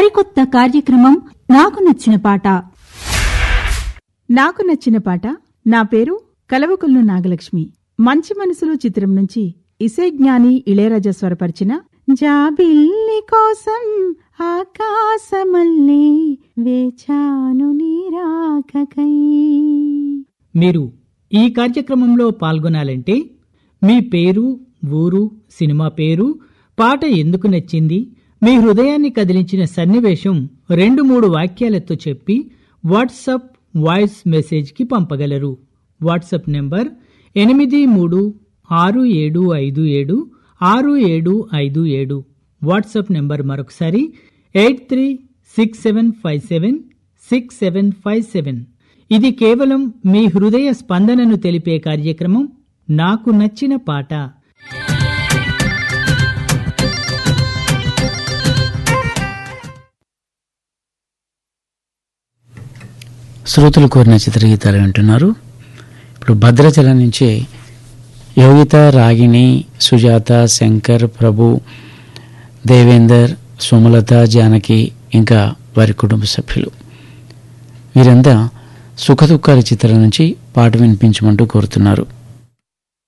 సరికొత్త కార్యక్రమం నాకు నచ్చిన పాట నాకు నచ్చిన పాట నా పేరు కలవకుల్లు నాగలక్ష్మి మంచి మనసులు చిత్రం నుంచి ఇసే జ్ఞాని ఇళయరాజా స్వరపరిచిన జాబిల్లి కోసం ఆకాశమల్లే వేచాను నీరాకకై మీరు ఈ కార్యక్రమంలో పాల్గొనాలంటే మీ పేరు ఊరు సినిమా పేరు పాట ఎందుకు నచ్చింది మీ హృదయాన్ని కదిలించిన సన్నివేశం రెండు మూడు వాక్యాలతో చెప్పి వాట్సప్ వాయిస్ మెసేజ్కి పంపగలరు వాట్సప్ నెంబర్ ఎనిమిది మూడు ఆరు ఏడు ఐదు ఏడు ఆరు ఏడు ఐదు ఏడు వాట్సాప్ నెంబర్ మరొకసారి eight three six seven five seven six seven five seven ఇది కేవలం మీ హృదయ స్పందనను తెలిపే కార్యక్రమం నాకు నచ్చిన పాట శ్రోతలు కోరిన చిత్రగీతాలు వింటున్నారు ఇప్పుడు భద్రాచలం నుంచి యోగిత రాగిణి సుజాత శంకర్ ప్రభు దేవేందర్ సుమలత జానకి ఇంకా వారి కుటుంబ సభ్యులు వీరంతా సుఖదుఖాల చిత్రం నుంచి పాట వినిపించమంటూ కోరుతున్నారు